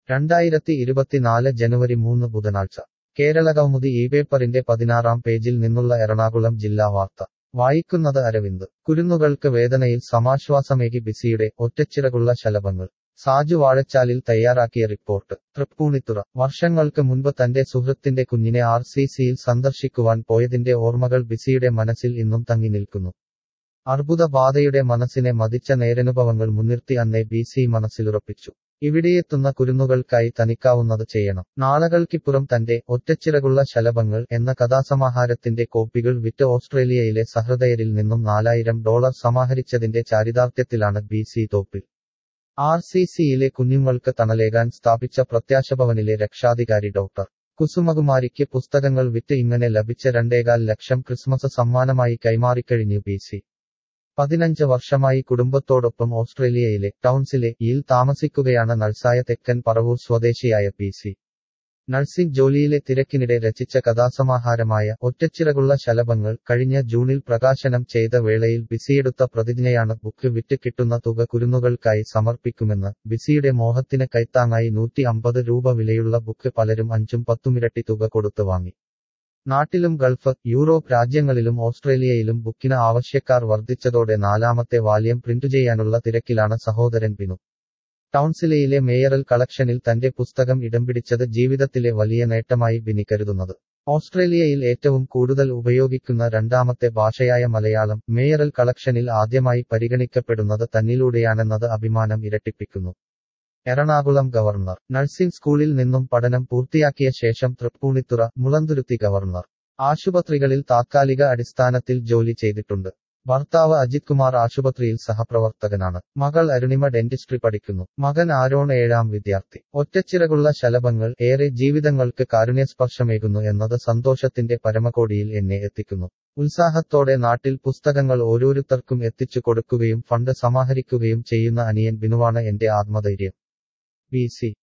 രണ്ടായിരത്തി ഇരുപത്തിനാല് ജനുവരി മൂന്ന് ബുധനാഴ്ച കേരളകൗമുദി ഈ പേപ്പറിന്റെ പതിനാറാം പേജിൽ നിന്നുള്ള എറണാകുളം ജില്ലാ വാർത്ത വായിക്കുന്നത് അരവിന്ദ് കുരുന്നുകൾക്ക് വേദനയിൽ സമാശ്വാസമേകി ബിസിയുടെ ഒറ്റച്ചിറകുള്ള ശലഭങ്ങൾ സാജു വാഴച്ചാലിൽ തയ്യാറാക്കിയ റിപ്പോർട്ട് തൃപ്പൂണിത്തുറ വർഷങ്ങൾക്ക് മുൻപ് തന്റെ സുഹൃത്തിന്റെ കുഞ്ഞിനെ ആർ സി സിയിൽ സന്ദർശിക്കുവാൻ പോയതിന്റെ ഓർമ്മകൾ ബിസിയുടെ മനസ്സിൽ ഇന്നും തങ്ങി നിൽക്കുന്നു അർബുദബാധയുടെ മനസ്സിനെ മതിച്ച നേരനുഭവങ്ങൾ മുൻനിർത്തി അന്നേ ബി സി മനസ്സിലുറപ്പിച്ചു ഇവിടെയെത്തുന്ന കുരുന്നുകൾക്കായി തനിക്കാവുന്നത് ചെയ്യണം നാളകൾക്കിപ്പുറം തന്റെ ഒറ്റച്ചിറകുള്ള ശലഭങ്ങൾ എന്ന കഥാസമാഹാരത്തിന്റെ കോപ്പികൾ വിറ്റ് ഓസ്ട്രേലിയയിലെ സഹൃദയരിൽ നിന്നും നാലായിരം ഡോളർ സമാഹരിച്ചതിന്റെ ചാരിതാർത്ഥ്യത്തിലാണ് B C Thoppil R C സിയിലെ കുഞ്ഞുങ്ങൾക്ക് തണലേകാൻ സ്ഥാപിച്ച പ്രത്യാശഭവനിലെ രക്ഷാധികാരി ഡോക്ടർ കുസുമകുമാരിക്ക് പുസ്തകങ്ങൾ വിറ്റ് ഇങ്ങനെ ലഭിച്ച രണ്ടേകാൽ ലക്ഷം ക്രിസ്മസ് സമ്മാനമായി കൈമാറിക്കഴിഞ്ഞു ബി സി പതിനഞ്ച് വർഷമായി കുടുംബത്തോടൊപ്പം ഓസ്ട്രേലിയയിലെ ടൗൺസിലെ യിൽ താമസിക്കുകയാണ് നഴ്സായ തെക്കൻ പറവൂർ സ്വദേശിയായ പി സി നഴ്സിംഗ് ജോലിയിലെ തിരക്കിനിടെ രചിച്ച കഥാസമാഹാരമായ ഒറ്റച്ചിറകുള്ള ശലഭങ്ങൾ കഴിഞ്ഞ ജൂണിൽ പ്രകാശനം ചെയ്ത വേളയിൽ ബിസിയെടുത്ത പ്രതിജ്ഞയാണ് ബുക്ക് വിറ്റ് കിട്ടുന്ന തുക കുരുന്നുകൾക്കായി സമർപ്പിക്കുമെന്ന് ബിസിയുടെ മോഹത്തിന് കൈത്താങ്ങായി നൂറ്റി അമ്പത് രൂപ വിലയുള്ള ബുക്ക് പലരും അഞ്ചും പത്തുമിരട്ടി തുക കൊടുത്തു വാങ്ങി നാട്ടിലും ഗൾഫ് യൂറോപ്പ് രാജ്യങ്ങളിലും ഓസ്ട്രേലിയയിലും ബുക്കിന് ആവശ്യക്കാർ വർദ്ധിച്ചതോടെ നാലാമത്തെ വാല്യം പ്രിന്റു ചെയ്യാനുള്ള തിരക്കിലാണ് സഹോദരൻ ബിനു ടൗൺസിലയിലെ മേയറൽ കളക്ഷനിൽ തന്റെ പുസ്തകം ഇടം പിടിച്ചത് ജീവിതത്തിലെ വലിയ നേട്ടമായി ബിനി കരുതുന്നത് ഓസ്ട്രേലിയയിൽ ഏറ്റവും കൂടുതൽ ഉപയോഗിക്കുന്ന രണ്ടാമത്തെ ഭാഷയായ മലയാളം മേയറൽ കളക്ഷനിൽ ആദ്യമായി പരിഗണിക്കപ്പെടുന്നത് തന്നിലൂടെയാണെന്നത് അഭിമാനം ഇരട്ടിപ്പിക്കുന്നു എറണാകുളം ഗവർണർ നഴ്സിംഗ് സ്കൂളിൽ നിന്നും പഠനം പൂർത്തിയാക്കിയ ശേഷം തൃപ്പൂണിത്തുറ മുളന്തുരുത്തി ഗവർണർ ആശുപത്രികളിൽ താത്കാലിക അടിസ്ഥാനത്തിൽ ജോലി ചെയ്തിട്ടുണ്ട് ഭർത്താവ് അജിത് കുമാർ ആശുപത്രിയിൽ സഹപ്രവർത്തകനാണ് മകൾ അരുണിമ ഡെന്റിസ്ട്രി പഠിക്കുന്നു മകൻ ആരോൺ ഏഴാം വിദ്യാർത്ഥി ഒറ്റച്ചിറകുള്ള ശലഭങ്ങൾ ഏറെ ജീവിതങ്ങൾക്ക് കാരുണ്യസ്പർശമേകുന്നു എന്നത് സന്തോഷത്തിന്റെ പരമകോടിയിൽ എന്നെ എത്തിക്കുന്നു ഉത്സാഹത്തോടെ നാട്ടിൽ പുസ്തകങ്ങൾ ഓരോരുത്തർക്കും എത്തിച്ചു കൊടുക്കുകയും ഫണ്ട് സമാഹരിക്കുകയും ചെയ്യുന്ന അനിയൻ ബിനുവാണ് എന്റെ ആത്മധൈര്യം ബി സി